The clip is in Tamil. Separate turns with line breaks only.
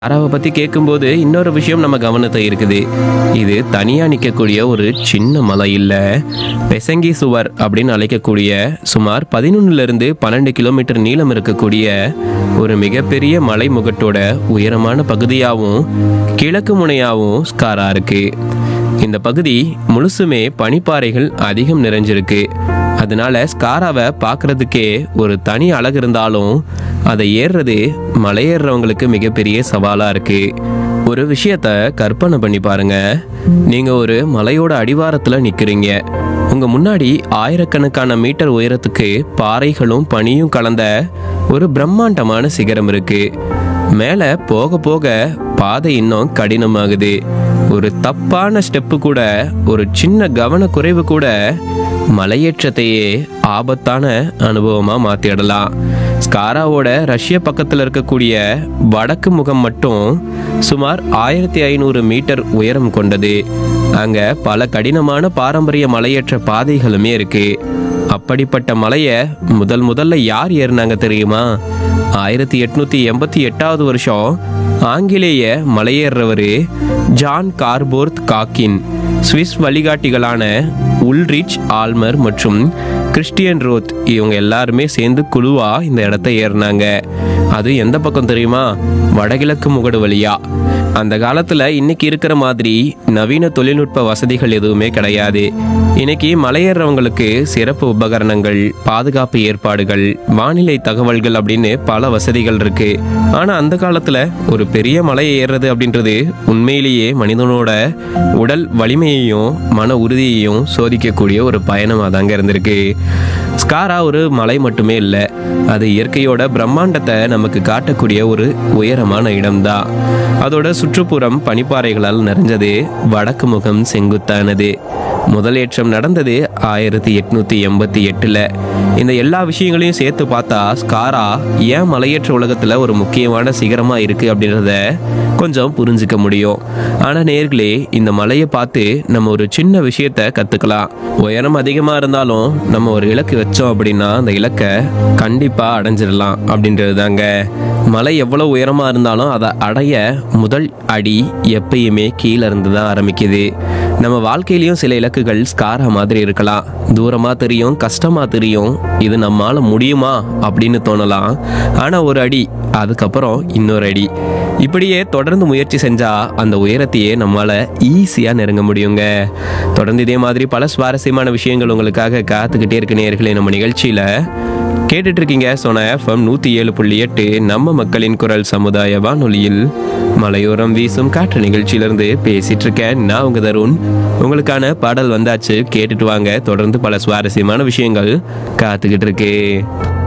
ஸ்காராவை பத்தி கேட்கும்போது இன்னொரு விஷயம் நம்ம கவனத்தை இருக்குது இது தனியா நிற்கக்கூடிய ஒரு சின்ன மலை இல்ல பெசங்கி சுவர் அப்படின்னு அழைக்கக்கூடிய சுமார் பதினொன்னுல இருந்து பன்னெண்டு கிலோமீட்டர் நீளம் இருக்கக்கூடிய ஒரு மிகப்பெரிய மலை முகட்டோட உயரமான பகுதியாகவும் கிழக்கு முனையாகவும் ஸ்காரா இருக்கு இந்த பகுதி முழுசுமே பனிப்பாறைகள் அதிகம் நிறைஞ்சிருக்கு அதனால ஸ்காராவை பார்க்கறதுக்கே ஒரு தனி அழகு இருந்தாலும் அதை ஏறுறது மலையேறுறவங்களுக்கு மிகப்பெரிய சவாலா இருக்கு ஒரு விஷயத்த கற்பனை பண்ணி பாருங்க நீங்க ஒரு மலையோட அடிவாரத்துல நிக்கிறீங்க உங்க முன்னாடி ஆயிரக்கணக்கான மீட்டர் உயரத்துக்கு பாறைகளும் பனியும் கலந்த ஒரு பிரம்மாண்டமான சிகரம் இருக்கு மேலே போக போக பாதை இன்னும் கடினமாகுது ஒரு தப்பான ஸ்டெப்பு கூட ஒரு சின்ன கவனக்குறைவு கூட மலையேற்றத்தையே ஆபத்தான அனுபவமா மாத்திடலாம் ஸ்காராவோட ரஷ்ய பக்கத்தில் இருக்கக்கூடிய வடக்கு முகம் மட்டும் சுமார் ஆயிரத்தி ஐநூறு மீட்டர் உயரம் கொண்டது அங்க பல கடினமான பாரம்பரிய மலையேற்ற பாதைகளுமே இருக்கு அப்படிப்பட்ட மலையை முதல் முதல்ல யார் ஏறினாங்க தெரியுமா ஆயிரத்தி எட்நூத்தி எண்பத்தி எட்டாவது வருஷம் ஆங்கிலேய மலையேறவர் ஜான் கார்போர்த் காக்கின் சுவிஸ் வழிகாட்டிகளான உல்ரிச் ஆல்மர் மற்றும் கிறிஸ்டியன் ரோத் இவங்க எல்லாருமே சேர்ந்து குழுவா இந்த இடத்த ஏறினாங்க அது எந்த பக்கம் தெரியுமா வடகிழக்கு முகடு வழியா அந்த காலத்துல இன்னைக்கு இருக்கிற மாதிரி நவீன தொழில்நுட்ப வசதிகள் எதுவுமே கிடையாது இன்னைக்கு மலையேறவங்களுக்கு சிறப்பு உபகரணங்கள் பாதுகாப்பு ஏற்பாடுகள் வானிலை தகவல்கள் அப்படின்னு பல வசதிகள் இருக்கு ஆனா அந்த காலத்துல ஒரு பெரிய மலையை ஏறுறது அப்படின்றது உண்மையிலேயே மனிதனோட உடல் வலிமையையும் மன உறுதியையும் சோதிக்கக்கூடிய ஒரு பயணமா தாங்க இருந்திருக்கு ஸ்காரா ஒரு மலை மட்டுமே இல்லை அது இயற்கையோட பிரம்மாண்டத்தை நமக்கு காட்டக்கூடிய ஒரு உயரமான இடம்தான் அதோட சுற்றுப்புறம் பனிப்பாறைகளால் நிறைஞ்சது வடக்கு முகம் செங்குத்தானது முதலேற்றம் நடந்தது ஆயிரத்தி எட்நூத்தி எண்பத்தி எட்டுல இந்த எல்லா விஷயங்களையும் சேர்த்து பார்த்தா ஸ்காரா ஏன் மலையேற்ற உலகத்துல ஒரு முக்கியமான சிகரமா இருக்கு அப்படின்றத கொஞ்சம் புரிஞ்சுக்க முடியும் ஆனா நேர்களே இந்த மலையை பார்த்து நம்ம ஒரு சின்ன விஷயத்த கத்துக்கலாம் உயரம் அதிகமா இருந்தாலும் நம்ம ஒரு இலக்கு வச்சோம் அப்படின்னா அந்த இலக்கை கண்டிப்பா அடைஞ்சிடலாம் அப்படின்றது தாங்க மலை எவ்வளவு உயரமா இருந்தாலும் அதை அடைய முதல் அடி எப்பயுமே கீழே இருந்து தான் ஆரம்பிக்குது நம்ம வாழ்க்கையிலயும் சில இலக்குகள் ஸ்காரா மாதிரி இருக்கலாம் தூரமா தெரியும் கஷ்டமா தெரியும் இது நம்மால முடியுமா அப்படின்னு தோணலாம் ஆனா ஒரு அடி அதுக்கப்புறம் இன்னொரு அடி இப்படியே தொடர்ந்து முயற்சி செஞ்சா அந்த உயரத்தையே நம்மளால ஈஸியா நெருங்க முடியுங்க தொடர்ந்து இதே மாதிரி பல சுவாரஸ்யமான விஷயங்கள் உங்களுக்காக காத்துக்கிட்டே இருக்கு நேயர்களே நம்ம நிகழ்ச்சியில கேட்டுட்டு இருக்கீங்க சோனா எஃப்எம் நூத்தி ஏழு புள்ளி எட்டு நம்ம மக்களின் குரல் சமுதாய வானொலியில் மலையோரம் வீசும் காற்று நிகழ்ச்சியிலிருந்து பேசிட்டு இருக்கேன் நான் உங்க தருண் உங்களுக்கான பாடல் வந்தாச்சு கேட்டுட்டு வாங்க தொடர்ந்து பல சுவாரஸ்யமான விஷயங்கள் காத்துக்கிட்டு இருக்கு